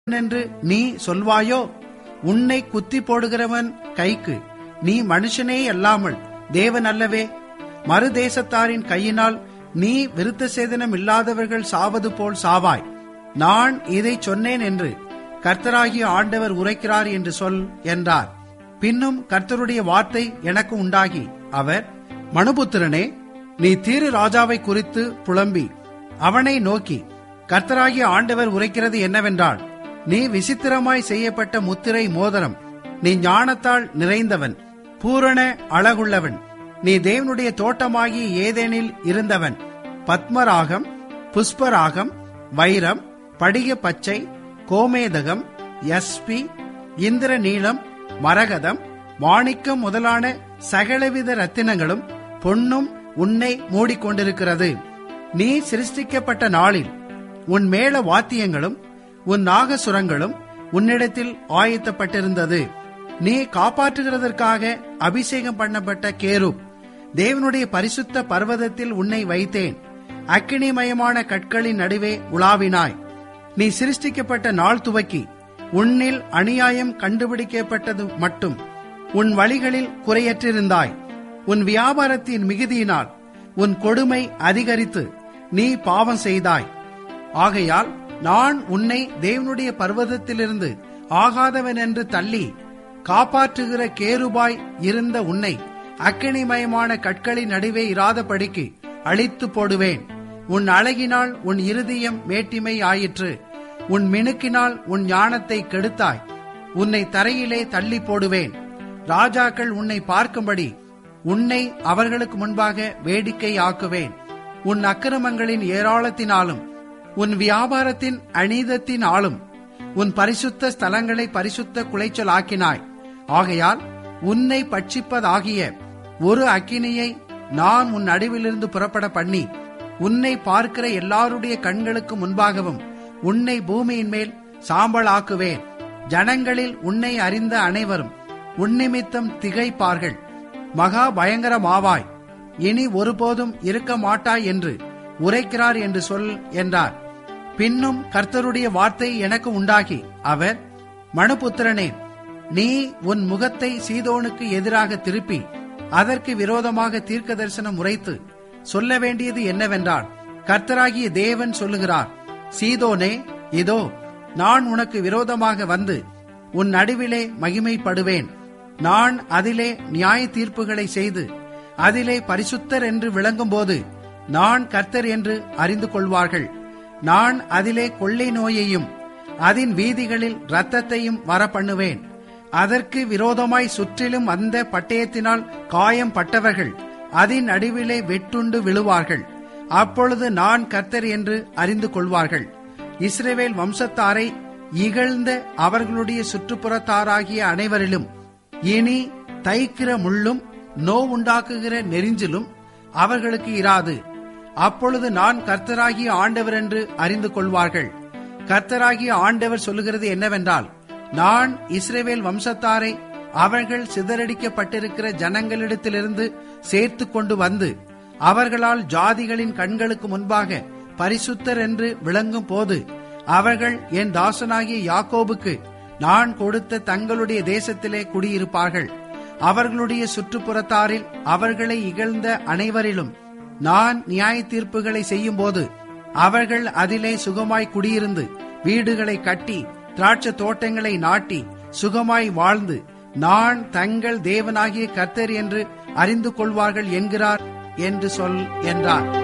என்று நீ சொல்வாயோ உன்னை குத்தி போடுகிறவன் கைக்கு நீ மனுஷனே அல்லாமல் தேவன் அல்லவே மறுதேசத்தாரின் கையினால் நீ விருத்த சேதனம் இல்லாதவர்கள் சாவது போல் சாவாய் நான் இதை சொன்னேன் என்று கர்த்தராகிய ஆண்டவர் உரைக்கிறார் என்று சொல் என்றார் பின்னும் கர்த்தருடைய வார்த்தை எனக்கு உண்டாகி அவர் மனுபுத்திரனே நீ தீரு ராஜாவை குறித்து புலம்பி அவனை நோக்கி கர்த்தராகிய ஆண்டவர் உரைக்கிறது என்னவென்றால் நீ விசித்திரமாய் செய்யப்பட்ட முத்திரை மோதிரம் நீ ஞானத்தால் நிறைந்தவன் பூரண அழகுள்ளவன் நீ தேவனுடைய தோட்டமாகிய ஏதேனில் இருந்தவன் பத்மராகம் புஷ்பராகம் வைரம் படிக பச்சை கோமேதகம் யஸ்பி இந்திர நீளம் மரகதம் மாணிக்கம் முதலான சகலவித ரத்தினங்களும் பொன்னும் உன்னை மூடிக்கொண்டிருக்கிறது நீ சிருஷ்டிக்கப்பட்ட நாளில் உன் மேல வாத்தியங்களும் உன் நாகசுரங்களும் உன்னிடத்தில் ஆயத்தப்பட்டிருந்தது நீ காப்பாற்றுகிறதற்காக அபிஷேகம் பண்ணப்பட்ட கேரூப் தேவனுடைய பரிசுத்த பர்வதத்தில் உன்னை வைத்தேன் அக்கினிமயமான கற்களின் நடுவே உலாவினாய் நீ சிருஷ்டிக்கப்பட்ட நாள் துவக்கி உன்னில் அநியாயம் கண்டுபிடிக்கப்பட்டது மட்டும் உன் வழிகளில் குறையற்றிருந்தாய் உன் வியாபாரத்தின் மிகுதியினால் உன் கொடுமை அதிகரித்து நீ பாவம் செய்தாய் ஆகையால் நான் உன்னை தேவனுடைய பர்வதத்திலிருந்து ஆகாதவன் என்று தள்ளி காப்பாற்றுகிற கேருபாய் இருந்த உன்னை அக்கினிமயமான கற்களின் நடுவே இராதபடிக்கு அழித்து போடுவேன் உன் அழகினால் உன் இருதயம் மேட்டிமை ஆயிற்று உன் மினுக்கினால் உன் ஞானத்தை கெடுத்தாய் உன்னை தரையிலே தள்ளி போடுவேன் ராஜாக்கள் உன்னை பார்க்கும்படி உன்னை அவர்களுக்கு முன்பாக வேடிக்கை ஆக்குவேன் உன் அக்கிரமங்களின் ஏராளத்தினாலும் உன் வியாபாரத்தின் அநீதத்தினாலும் உன் பரிசுத்த ஸ்தலங்களை பரிசுத்த குலைச்சல் ஆக்கினாய் ஆகையால் உன்னை பட்சிப்பதாகிய ஒரு அக்கினியை நான் உன் நடுவிலிருந்து புறப்பட பண்ணி உன்னை பார்க்கிற எல்லாருடைய கண்களுக்கு முன்பாகவும் உன்னை பூமியின் மேல் சாம்பலாக்குவேன் ஜனங்களில் உன்னை அறிந்த அனைவரும் உன்னிமித்தம் திகைப்பார்கள் மகா பயங்கரமாவாய் இனி ஒருபோதும் இருக்க மாட்டாய் என்று உரைக்கிறார் என்று சொல் என்றார் பின்னும் கர்த்தருடைய வார்த்தை எனக்கு உண்டாகி அவர் மனுபுத்திரனே நீ உன் முகத்தை சீதோனுக்கு எதிராக திருப்பி அதற்கு விரோதமாக தீர்க்க தரிசனம் உரைத்து சொல்ல வேண்டியது என்னவென்றால் கர்த்தராகிய தேவன் சொல்லுகிறார் சீதோனே இதோ நான் உனக்கு விரோதமாக வந்து உன் நடுவிலே மகிமைப்படுவேன் நான் அதிலே நியாய தீர்ப்புகளை செய்து அதிலே பரிசுத்தர் என்று விளங்கும்போது நான் கர்த்தர் என்று அறிந்து கொள்வார்கள் நான் அதிலே கொள்ளை நோயையும் அதன் வீதிகளில் இரத்தத்தையும் வர பண்ணுவேன் அதற்கு விரோதமாய் சுற்றிலும் அந்த பட்டயத்தினால் காயம் பட்டவர்கள் அதன் நடுவிலே வெட்டுண்டு விழுவார்கள் அப்பொழுது நான் கர்த்தர் என்று அறிந்து கொள்வார்கள் இஸ்ரேவேல் வம்சத்தாரை இகழ்ந்த அவர்களுடைய சுற்றுப்புறத்தாராகிய அனைவரிலும் இனி தைக்கிற முள்ளும் நோவுண்டாக்குகிற நெறிஞ்சிலும் அவர்களுக்கு இராது அப்பொழுது நான் கர்த்தராகிய ஆண்டவர் என்று அறிந்து கொள்வார்கள் கர்த்தராகிய ஆண்டவர் சொல்லுகிறது என்னவென்றால் நான் இஸ்ரேவேல் வம்சத்தாரை அவர்கள் சிதறடிக்கப்பட்டிருக்கிற ஜனங்களிடத்திலிருந்து சேர்த்து கொண்டு வந்து அவர்களால் ஜாதிகளின் கண்களுக்கு முன்பாக பரிசுத்தர் என்று விளங்கும் போது அவர்கள் என் தாசனாகிய யாக்கோபுக்கு நான் கொடுத்த தங்களுடைய தேசத்திலே குடியிருப்பார்கள் அவர்களுடைய சுற்றுப்புறத்தாரில் அவர்களை இகழ்ந்த அனைவரிலும் நான் நியாய தீர்ப்புகளை செய்யும் போது அவர்கள் அதிலே சுகமாய் குடியிருந்து வீடுகளை கட்டி திராட்சை தோட்டங்களை நாட்டி சுகமாய் வாழ்ந்து நான் தங்கள் தேவனாகிய கர்த்தர் என்று அறிந்து கொள்வார்கள் என்கிறார் என்று சொல் என்றார்